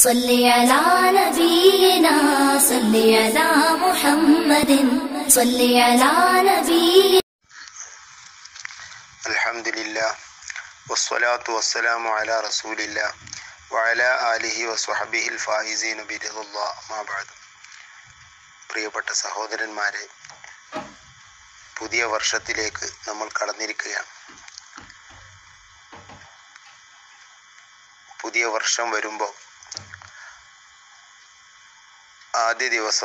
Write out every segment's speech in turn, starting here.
صل على نبينا صل على محمد صل على نبينا الحمد لله والصلاة والسلام على رسول الله وعلى آله وصحبه الفائزين برضا الله ما بعد പ്രിയപ്പെട്ട സഹോദരന്മാരെ പുതിയ വർഷത്തിലേക്ക് നമ്മൾ കടന്നിരിക്കുകയാണ് പുതിയ വർഷം വരുമ്പോൾ ആദ്യ ദിവസം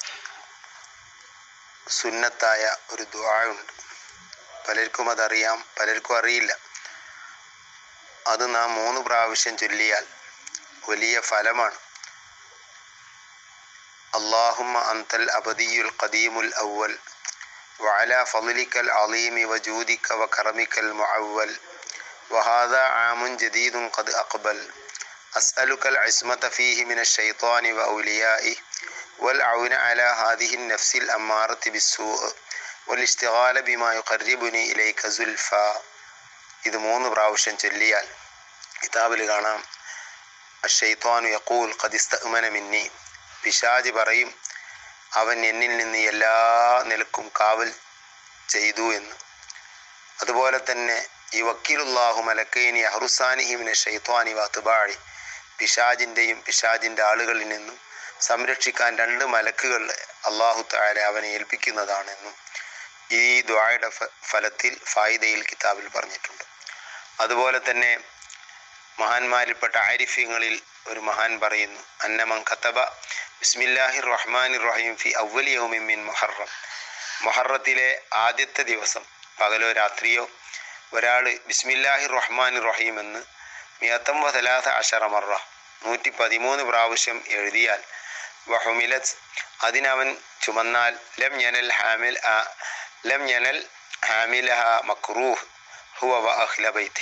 സുന്നത്തായ ഒരു ദ്വാഴുണ്ട് പലർക്കും അതറിയാം പലർക്കും അറിയില്ല അത് നാം മൂന്ന് പ്രാവശ്യം ചൊല്ലിയാൽ വലിയ ഫലമാണ് അള്ളാഹുമ്മ അന്തൽ അബദിയുൽ ഖദീമുൽ അവൽ وعلى فضلك العظيم وجودك وكرمك المعول وهذا عام جديد قد أقبل أسألك العصمة فيه من الشيطان وأوليائه والعون على هذه النفس الأمارة بالسوء والاشتغال بما يقربني إليك زلفى ഇത് മൂന്ന് പ്രാവശ്യം ചൊല്ലിയാൽ കിതാബിൽ കാണാം അഷെയ്ത്താനു യക്കൂൽ ഖദിസ്തമന മിന്നി പിശാജ് പറയും അവൻ എന്നിൽ നിന്ന് എല്ലാ നിലക്കും കാവൽ ചെയ്തു എന്ന് അതുപോലെ തന്നെ ഈ വക്കീലുല്ലാഹു മലക്കൈനി അഹറുസാനിഹിമിനെ ഷെയ്ത്വാനി വാത്തുബാഴി പിശാജിൻ്റെയും പിശാജിൻ്റെ ആളുകളിൽ നിന്നും സംരക്ഷിക്കാൻ രണ്ട് മലക്കുകൾ അള്ളാഹു താല അവനെ ഏൽപ്പിക്കുന്നതാണെന്നും ഈ ദ്വായുടെ ഫ- ഫലത്തിൽ ഫായിദയിൽ കിതാബിൽ പറഞ്ഞിട്ടുണ്ട് അതുപോലെ തന്നെ മഹാന്മാരിൽപ്പെട്ട ആരിഫ്യങ്ങളിൽ ഒരു മഹാൻ പറയുന്നു അന്നമൻ ഖത്തബ ബിസ്മില്ലാഹിർ റഹ്മാനിർ റഹീം ഫി അവ്വൽ യൗമിൻ മിൻ മുഹറം മുഹറത്തിലെ ആദ്യത്തെ ദിവസം പകലോ രാത്രിയോ ഒരാൾ ബിസ്മില്ലാഹിർ റഹ്മാനിർ റഹീം എന്ന് മിയത്തം വസലാത്ത അഷറ മറ നൂറ്റി പതിമൂന്ന് പ്രാവശ്യം എഴുതിയാൽ വഹുമിലത്ത് അതിനവൻ ചുമന്നാൽ ലം യനൽ ഹാമിൽ ആ- ലം യനൽ ഹാമിലഹ മക്രൂഹ് ഹുവ വ അഹ്ല ബൈത്ത്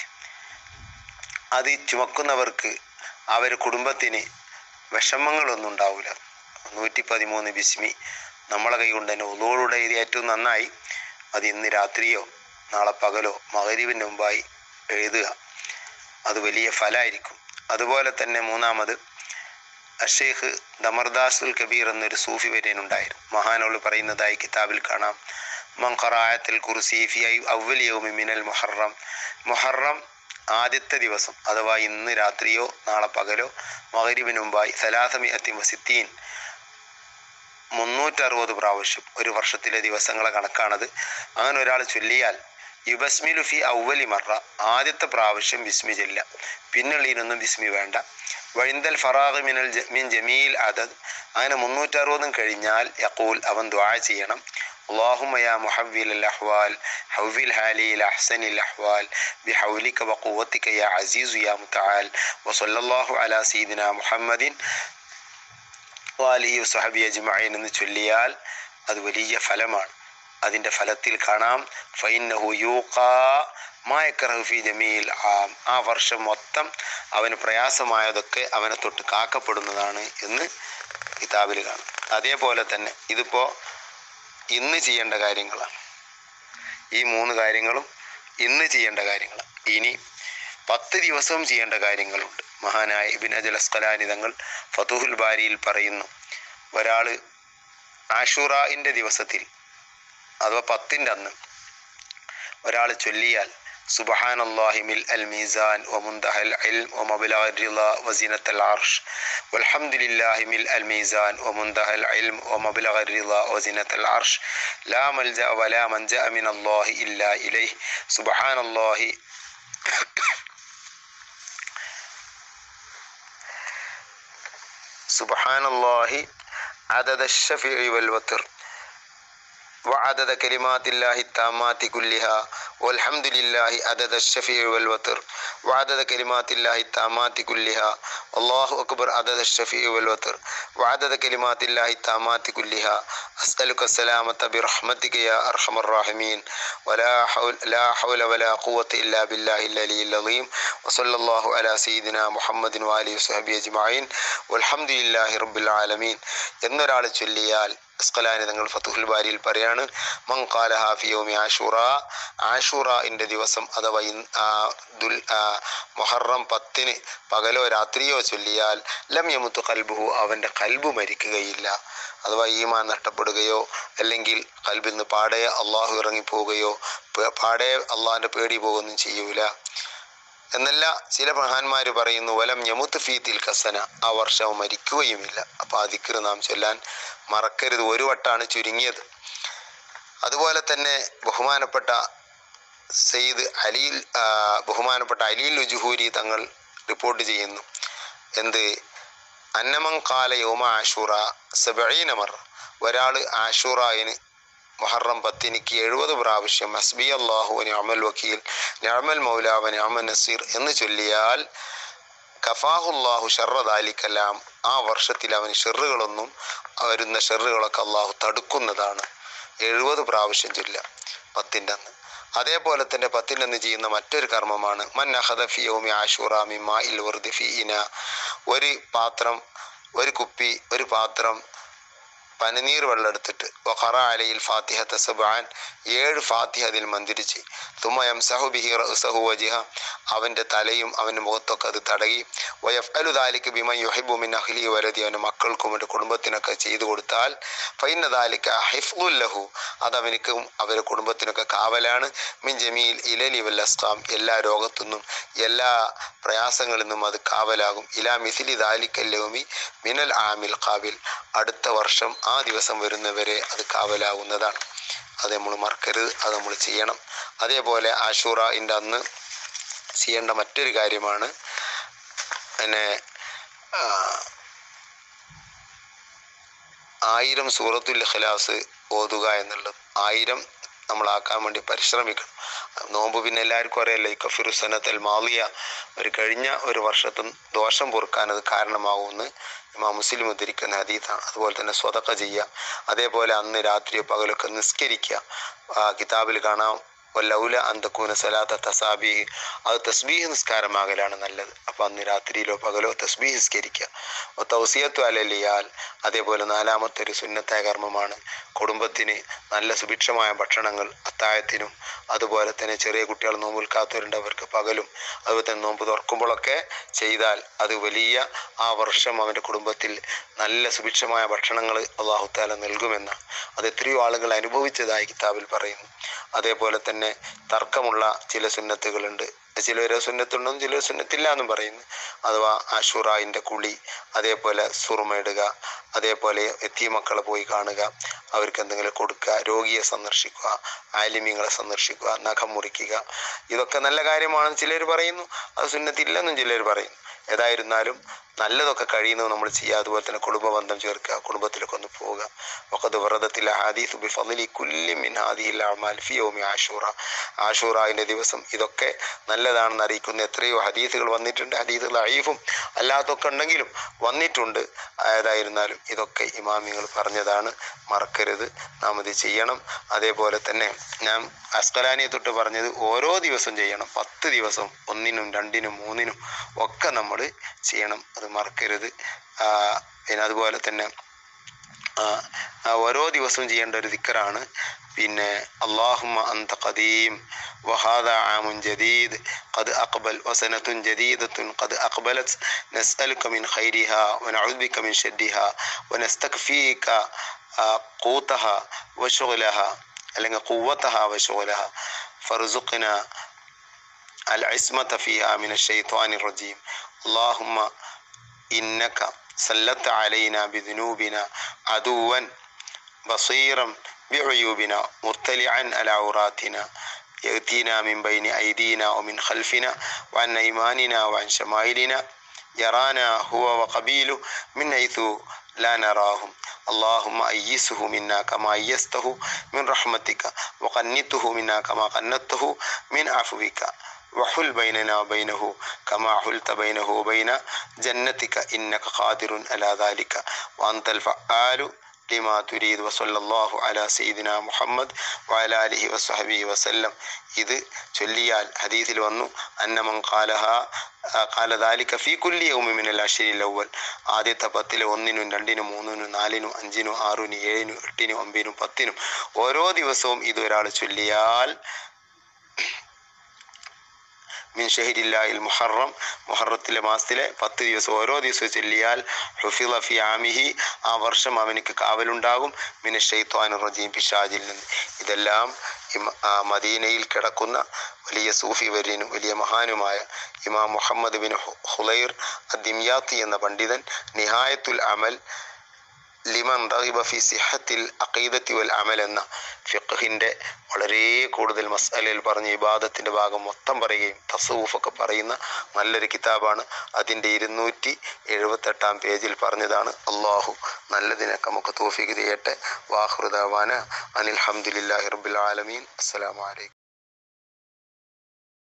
അത് ചുമക്കുന്നവർക്ക് അവർ കുടുംബത്തിന് വിഷമങ്ങളൊന്നും ഉണ്ടാവില്ല നൂറ്റി പതിമൂന്ന് ബിസ്മി നമ്മളെ കൈ കൊണ്ട് തന്നെ ഒന്നുകൂടെ ഇത് ഏറ്റവും നന്നായി അത് ഇന്ന് രാത്രിയോ നാളെ പകലോ മകരിവിന് മുമ്പായി എഴുതുക അത് വലിയ ഫലമായിരിക്കും അതുപോലെ തന്നെ മൂന്നാമത് അഷേഖ് ദമർദാസുൽ കബീർ എന്നൊരു സൂഫി വര്യനുണ്ടായിരുന്നു മഹാനോട് പറയുന്നതായി കിതാബിൽ കാണാം മങ്കറായത്തിൽ കുർസീഫി അവൽ യൗമി മിനൽ മുഹറം മുഹറം ആദ്യത്തെ ദിവസം അഥവാ ഇന്ന് രാത്രിയോ നാളെ പകലോ മകരിവിന് മുമ്പായി സലാസമി അത്തി വസിത്തീൻ മുന്നൂറ്ററുപത് പ്രാവശ്യം ഒരു വർഷത്തിലെ ദിവസങ്ങളെ കണക്കാണത് അങ്ങനെ ഒരാൾ ചൊല്ലിയാൽ യുബസ്മിലു ഫി ഔവലി മറ ആദ്യത്തെ പ്രാവശ്യം ബിസ്മി ചെല്ല പിന്നുള്ളതിനൊന്നും ബിസ്മി വേണ്ട വഴിന്തൽ ഫറാഖ് മിനൽ ജ- മിൻ ജമീൽ അദദ് അങ്ങനെ മുന്നൂറ്ററുപതും കഴിഞ്ഞാൽ യക്കൂൽ അവൻ ദ്വാ ചെയ്യണം اللهم يا محول الأحوال حول حالي إلى أحسن الأحوال بحولك وقوتك يا عزيز يا متعال وصلى الله على سيدنا محمد വാലിഹി വസ്ഹബി അജ്മഈൻ എന്ന് ചൊല്ലിയാൽ അത് വലിയ ഫലമാണ് അതിൻ്റെ ഫലത്തിൽ കാണാം ഫൈനഹു യൂഖാ മായക്കറഹു ഫി ജമീൽ ആം ആ വർഷം മൊത്തം അവന് പ്രയാസമായതൊക്കെ അവനെ തൊട്ട് കാക്കപ്പെടുന്നതാണ് എന്ന് കിതാബിൽ കാണാം അതേപോലെ തന്നെ ഇതിപ്പോൾ ഇന്ന് ചെയ്യേണ്ട കാര്യങ്ങളാണ് ഈ മൂന്ന് കാര്യങ്ങളും ഇന്ന് ചെയ്യേണ്ട കാര്യങ്ങളാണ് ഇനി പത്ത് ദിവസവും ചെയ്യേണ്ട കാര്യങ്ങളുണ്ട് മഹാനായ ഇബിൻ അജൽ അസ്കലാനി തങ്ങൾ ഫതുഹുൽ ബാരിയിൽ പറയുന്നു ഒരാൾ ആഷുറായിൻ്റെ ദിവസത്തിൽ അഥവാ പത്തിൻ്റെ അന്ന് ഒരാൾ ചൊല്ലിയാൽ سبحان الله ملء الميزان ومنتهى العلم ومبلغ الرضا وزينة العرش والحمد لله ملء الميزان ومنتهى العلم ومبلغ الرضا وزينة العرش لا ملجأ ولا منجأ من الله إلا إليه سبحان الله سبحان الله عدد الشفع والوتر وعدد كلمات الله التامات كلها والحمد لله عدد الشفيع والوتر وعدد كلمات الله التامات كلها الله أكبر عدد الشفيع والوتر وعدد كلمات الله التامات كلها أسألك السلامة برحمتك يا أرحم الراحمين ولا حول لا حول ولا قوة إلا بالله العلي العظيم وصلى الله على سيدنا محمد وآله وصحبه أجمعين والحمد لله رب العالمين എന്നൊരാൾ ചൊല്ലിയാൽ അസ്കലാനി തങ്ങൾ ഫത്തുഹുൽ ബാരിയിൽ പറയാണ് മൻ ഖാല ഹാഫി യൗമി ആഷുറ ആഷുറന്റെ ദിവസം അഥവാ ഇൻ- ആ, ദുൽ ആ, മുഹറം പത്തിന് പകലോ രാത്രിയോ ചൊല്ലിയാൽ ലം യമുത്തു കൽബുഹു അവൻ്റെ കൽബ് മരിക്കുകയില്ല അഥവാ ഈമാൻ നഷ്ടപ്പെടുകയോ അല്ലെങ്കിൽ കൽബിൽ നിന്ന് പാടെ അള്ളാഹു ഇറങ്ങിപ്പോവുകയോ പ- പാടെ അള്ളാഹിൻ്റെ പേടി പോകുകയൊന്നും ചെയ്യൂല എന്നല്ല ചില മഹാന്മാർ പറയുന്നു വലം യമുത്ത് ഫീത്തിൽ കസന ആ വർഷം മരിക്കുകയുമില്ല അപ്പോൾ ആ ദിക്ർ നാം ചൊല്ലാൻ മറക്കരുത് ഒരു വട്ടാണ് ചുരുങ്ങിയത് അതുപോലെ തന്നെ ബഹുമാനപ്പെട്ട സെയ്ദ് അലിയിൽ ആ, ബഹുമാനപ്പെട്ട അലിയിൽ ഉജുഹൂരി തങ്ങൾ റിപ്പോർട്ട് ചെയ്യുന്നു എന്ത് അന്നമൻ കാല യോമ ആഷൂറ സബീനമർ ഒരാൾ ആഷൂറായിന് മുഹറം പത്തിനിക്ക് എഴുപത് പ്രാവശ്യം ഹസ്ബി അള്ളാഹു അമൽ വക്കീൽ ഞാമൽ മൗലാവൻ അമൻ നസീർ എന്ന് ചൊല്ലിയാൽ കഫാഹുല്ലാഹു ഷർറദാലിക്കെല്ലാം ആ വർഷത്തിൽ അവന് ഷെറുകളൊന്നും വരുന്ന ഷെറുകളൊക്കെ അള്ളാഹു തടുക്കുന്നതാണ് എഴുപത് പ്രാവശ്യം ചൊല്ല പത്തിൻ്റെ അന്ന് അതേപോലെ തന്നെ പത്തിൻ്റെ അന്ന് ചെയ്യുന്ന മറ്റൊരു കർമ്മമാണ് മൻ അഹദഫിയോമി ആഷുറാമി മാ ഇൽ വർദിഫി ഇന ഒരു പാത്രം ഒരു കുപ്പി ഒരു പാത്രം പനിനീർ വെള്ളം എടുത്തിട്ട് വഖറ അലയിൽ ഫാത്തിഹ തസബാൻ ഏഴ് ഫാത്തിഹ അതിൽ മന്ദിരിച്ച് തുമയം സഹുബിഹി റഹു വജിഹ അവൻ്റെ തലയും അവൻ്റെ മുഖത്തൊക്കെ അത് തടകി വയഫ് അലു ദാലിക്ക് ബിമ യുഹിബു മിൻ അഹ്ലി വരതി അവൻ്റെ മക്കൾക്കും അവൻ്റെ കുടുംബത്തിനൊക്കെ ചെയ്തു കൊടുത്താൽ ഫൈന ദാലിക്ക ഹിഫ്ലുല്ലഹു അത് അവനിക്കും അവരുടെ കുടുംബത്തിനൊക്കെ കാവലാണ് മിൻ ജമീൽ ഇലലി വല്ലസ്കാം എല്ലാ രോഗത്തുനിന്നും എല്ലാ പ്രയാസങ്ങളിൽ നിന്നും അത് കാവലാകും ഇലാ മിസിലി ദാലിക്കല്ലവുമി മിനൽ ആമിൽ കാവിൽ അടുത്ത വർഷം ആ ദിവസം വരുന്നവരെ അത് കാവലാകുന്നതാണ് അത് നമ്മൾ മറക്കരുത് അത് നമ്മൾ ചെയ്യണം അതേപോലെ ആഷൂറയിൻ്റെ അന്ന് ചെയ്യേണ്ട മറ്റൊരു കാര്യമാണ് പിന്നെ ആ, ആയിരം സൂറത്തുൽ ഇഖ്ലാസ് ഓതുക എന്നുള്ളത് ആയിരം നമ്മളാക്കാൻ വേണ്ടി പരിശ്രമിക്കണം നോമ്പ് പിന്നെ എല്ലാവർക്കും അറിയാലോ ഈ കഫിറു സനത്തൽ മാലിയ ഒരു കഴിഞ്ഞ ഒരു വർഷത്തും ദോഷം പൊറുക്കാൻ അത് കാരണമാകുമെന്ന് ഇമാം മുസ്ലിം ഉദ്ധരിക്കുന്ന ഹദീത്താണ് അതുപോലെ തന്നെ സ്വതക്ക ചെയ്യുക അതേപോലെ അന്ന് രാത്രിയോ പകലൊക്കെ നിസ്കരിക്കുക ആ, കിതാബിൽ കാണാം വല്ലൗല അന്തക്കൂന സലാത്ത തസാബീഹ് അത് തസ്ബീഹ് നിസ്കാരമാകലാണ് നല്ലത് അപ്പോൾ അന്ന് രാത്രിയിലോ പകലോ തസ്ബീഹ് നിസ്കരിക്കുക തൗസിയത്തു അലലിയാൽ അതേപോലെ നാലാമത്തെ ഒരു സുന്നത്തായ കർമ്മമാണ് കുടുംബത്തിന് നല്ല സുഭിക്ഷമായ ഭക്ഷണങ്ങൾ അത്തായത്തിനും അതുപോലെ തന്നെ ചെറിയ കുട്ടികൾ നോമ്പ് നിൽക്കാത്തവരുണ്ട് അവർക്ക് പകലും അതുപോലെ തന്നെ നോമ്പ് തുറക്കുമ്പോഴൊക്കെ ചെയ്താൽ അത് വലിയ ആ വർഷം അവൻ്റെ കുടുംബത്തിൽ നല്ല സുഭിക്ഷമായ ഭക്ഷണങ്ങൾ അള്ളാഹുത്താല നൽകുമെന്നാണ് അത് എത്രയോ ആളുകൾ അനുഭവിച്ചതായി കിതാബിൽ പറയുന്നു അതേപോലെ തന്നെ തർക്കമുള്ള ചില സുന്നത്തുകളുണ്ട് ചിലര് സുന്നത്തുണ്ടെന്നും ചിലർ സുന്നത്തില്ല എന്നും പറയുന്നു അഥവാ ആഷുറായിൻ്റെ കുളി അതേപോലെ സുറുമയിടുക അതേപോലെ എത്തിയ മക്കളെ പോയി കാണുക അവർക്ക് എന്തെങ്കിലും കൊടുക്കുക രോഗിയെ സന്ദർശിക്കുക ആലിമ്യങ്ങളെ സന്ദർശിക്കുക നഖം മുറിക്കുക ഇതൊക്കെ നല്ല കാര്യമാണെന്ന് ചിലർ പറയുന്നു അത് സുന്നത്തില്ലെന്നും ചിലർ പറയുന്നു ഏതായിരുന്നാലും നല്ലതൊക്കെ കഴിയുന്നത് നമ്മൾ ചെയ്യുക അതുപോലെ തന്നെ കുടുംബ ബന്ധം ചേർക്കുക കുടുംബത്തിലൊക്കെ ഒന്ന് പോവുക വഖദ് വറദത്തിൽ ഹദീസ് ബി ഫضലി കുല്ലി മിൻ ഹാദിഹിൽ അഅമാൽ ഫി യൗമി ആഷൂറ ആഷൂറായിൻ്റെ ദിവസം ഇതൊക്കെ നല്ലതാണെന്ന് അറിയിക്കുന്ന എത്രയോ ഹദീസുകൾ വന്നിട്ടുണ്ട് ഹദീസുകൾ അയീഫും അല്ലാത്തൊക്കെ ഉണ്ടെങ്കിലും വന്നിട്ടുണ്ട് ഏതായിരുന്നാലും ഇതൊക്കെ ഇമാമിങ്ങൾ പറഞ്ഞതാണ് മറക്കരുത് നാം ഇത് ചെയ്യണം അതേപോലെ തന്നെ ഞാൻ അസ്കലാനിയെ തൊട്ട് പറഞ്ഞത് ഓരോ ദിവസം ചെയ്യണം പത്ത് ദിവസം ഒന്നിനും രണ്ടിനും മൂന്നിനും ഒക്കെ നമ്മൾ ചെയ്യണം അത് മറക്കരുത് ആ, പിന്നെ അതുപോലെ തന്നെ ആ, ആ, ഓരോ ദിവസവും ചെയ്യേണ്ട ഒരു ദിക്കറാണ് പിന്നെ അള്ളാഹുമ്മ അന്ത ഖദീം വഹാദ ആമുൻ ജദീദ് قد أقبل وسنة جديدة قد أقبلت نسألك من خيرها ونعوذ بك من شرها ونستكفيك آه، قوتها وشغلها അല്ലെങ്കിൽ قوتها وشغلها فارزقنا العصمة فيها من الشيطان الرجيم اللهم إنك سلطت علينا بذنوبنا عدوا بصيرا بعيوبنا مطلعا على عوراتنا يأتينا من بين أيدينا ومن خلفنا وعن أيماننا وعن شمائلنا يرانا هو وقبيله من حيث لا نراهم اللهم أيسه منا كما أيسته من رحمتك وقنته منا كما قنته من عفوك وحل بيننا وبينه كما حلت بينه وبين جنتك إنك قادر على ذلك وأنت الفعال لما تريد وصلى الله على سيدنا മുഹമ്മദ് وعلى آله وصحبه وسلم ഇത് ചൊല്ലിയാൽ ഹദീസിൽ വന്നു അന്നമൻ ഖാലഹ കാലദാലിക്ക ഫീ കുല്ലി യൗമിമിനൽ അഷിരിൽ അവൽ ആദ്യത്തെ പത്തിലെ ഒന്നിനും രണ്ടിനും മൂന്നിനും നാലിനും അഞ്ചിനും ആറിനും ഏഴിനും എട്ടിനും ഒമ്പതിനും പത്തിനും ഓരോ ദിവസവും ഇത് ഒരാൾ ചൊല്ലിയാൽ മിൻ ഷഹരില്ലാഹിൽ മുഹറം മുഹറത്തിലെ മാസത്തിലെ പത്ത് ദിവസം ഓരോ ദിവസവും ചൊല്ലിയാൽ ഹുഫിള ഫി ആമിഹി ആ വർഷം അവനിക്ക് കാവലുണ്ടാകും മിന ഷെയ്ത്വാൻ റജീം പിശാജിൽ നിന്ന് ഇതെല്ലാം ഇമ- ആ മദീനയിൽ കിടക്കുന്ന വലിയ സൂഫി വര്യനും വലിയ മഹാനുമായ ഇമാം മുഹമ്മദ് ബിൻ ഹു- ഹുലൈർ അദിമ്യാത്തി എന്ന പണ്ഡിതൻ നിഹായത്തുൽ അമൽ ലിമൻ റഗിബ ഫി സിഹത്തിൽ അഖീദത്തി വൽ അമൽ എന്ന ഫിഖഹിൻ്റെ വളരെ കൂടുതൽ മസാലയിൽ പറഞ്ഞ ഇബാദത്തിൻ്റെ ഭാഗം മൊത്തം പറയുകയും തസവൂഫൊക്കെ പറയുന്ന നല്ലൊരു കിതാബാണ് അതിൻ്റെ ഇരുന്നൂറ്റി എഴുപത്തെട്ടാം പേജിൽ പറഞ്ഞതാണ് അള്ളാഹു നല്ലതിനൊക്കെ നമുക്ക് തോഫിക്ക് ചെയ്യട്ടെ വാഹൃദാവാന അനിൽ ഹംദുലില്ലാഹി റബ്ബിൽ ആലമീൻ അസ്സലാമു അലൈക്കും